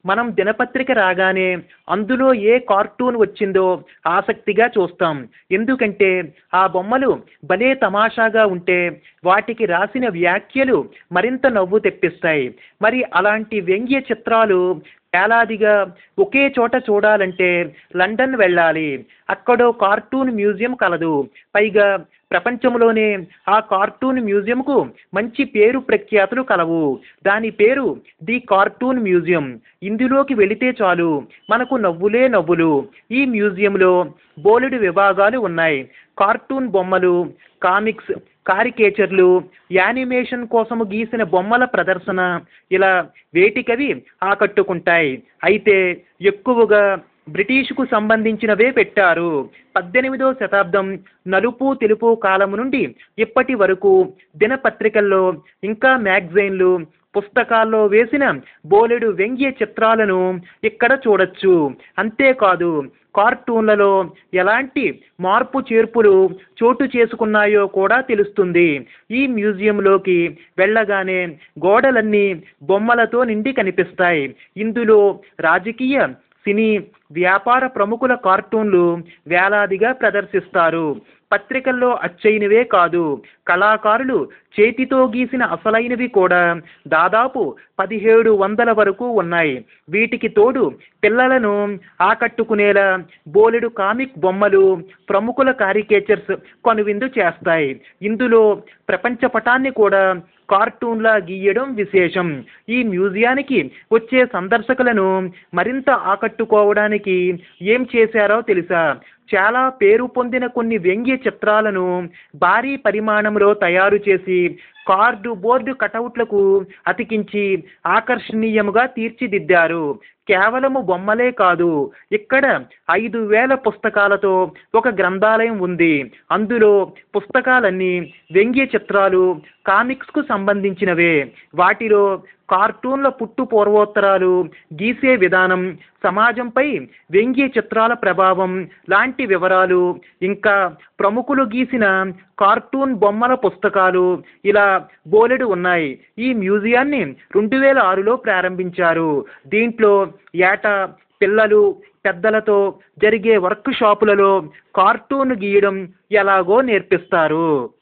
మనం దినపత్రిక రాగానే అందులో ఏ కార్టూన్ వచ్చిందో ఆసక్తిగా చూస్తాం ఎందుకంటే ఆ బొమ్మలు భలే తమాషాగా ఉంటే వాటికి రాసిన వ్యాఖ్యలు మరింత నవ్వు తెప్పిస్తాయి మరి అలాంటి వ్యంగ్య చిత్రాలు వేలాదిగా ఒకే చోట చూడాలంటే లండన్ వెళ్ళాలి అక్కడో కార్టూన్ మ్యూజియం కలదు పైగా ప్రపంచంలోనే ఆ కార్టూన్ మ్యూజియంకు మంచి పేరు ప్రఖ్యాతులు కలవు దాని పేరు ది కార్టూన్ మ్యూజియం ఇందులోకి వెళితే చాలు మనకు నవ్వులే నవ్వులు ఈ మ్యూజియంలో బోలెడు విభాగాలు ఉన్నాయి కార్టూన్ బొమ్మలు కామిక్స్ కారికేచర్లు యానిమేషన్ కోసము గీసిన బొమ్మల ప్రదర్శన ఇలా వేటికవి ఆకట్టుకుంటాయి అయితే ఎక్కువగా బ్రిటిష్కు సంబంధించినవే పెట్టారు పద్దెనిమిదవ శతాబ్దం నలుపు తెలుపు కాలం నుండి ఇప్పటి వరకు దినపత్రికల్లో ఇంకా మ్యాగజైన్లు పుస్తకాల్లో వేసిన బోలెడు వ్యంగ్య చిత్రాలను ఇక్కడ చూడొచ్చు అంతేకాదు కార్టూన్లలో ఎలాంటి మార్పు చేర్పులు చోటు చేసుకున్నాయో కూడా తెలుస్తుంది ఈ మ్యూజియంలోకి వెళ్ళగానే గోడలన్నీ బొమ్మలతో నిండి కనిపిస్తాయి ఇందులో రాజకీయ సినీ వ్యాపార ప్రముఖుల కార్టూన్లు వేలాదిగా ప్రదర్శిస్తారు పత్రికల్లో అచ్చైనవే కాదు కళాకారులు చేతితో గీసిన అసలైనవి కూడా దాదాపు పదిహేడు వందల వరకు ఉన్నాయి వీటికి తోడు పిల్లలను ఆకట్టుకునేలా బోలెడు కామిక్ బొమ్మలు ప్రముఖుల కారికేచర్స్ కనువిందు చేస్తాయి ఇందులో ప్రపంచ పటాన్ని కూడా కార్టూన్లా గీయడం విశేషం ఈ మ్యూజియానికి వచ్చే సందర్శకులను మరింత ఆకట్టుకోవడానికి ఏం చేశారో తెలుసా చాలా పేరు పొందిన కొన్ని వ్యంగ్య చిత్రాలను భారీ పరిమాణంలో తయారు చేసి కార్డు బోర్డు కటౌట్లకు అతికించి ఆకర్షణీయముగా తీర్చిదిద్దారు కేవలము బొమ్మలే కాదు ఇక్కడ ఐదు వేల పుస్తకాలతో ఒక గ్రంథాలయం ఉంది అందులో పుస్తకాలన్నీ వ్యంగ్య చిత్రాలు కామిక్స్కు సంబంధించినవే వాటిలో కార్టూన్ల పుట్టు పూర్వోత్తరాలు గీసే విధానం సమాజంపై వ్యంగ్య చిత్రాల ప్రభావం లాంటి వివరాలు ఇంకా ప్రముఖులు గీసిన కార్టూన్ బొమ్మల పుస్తకాలు ఇలా బోలెడు ఉన్నాయి ఈ మ్యూజియాన్ని రెండు వేల ఆరులో ప్రారంభించారు దీంట్లో ఏటా పిల్లలు పెద్దలతో జరిగే వర్క్ షాపులలో కార్టూన్ గీయడం ఎలాగో నేర్పిస్తారు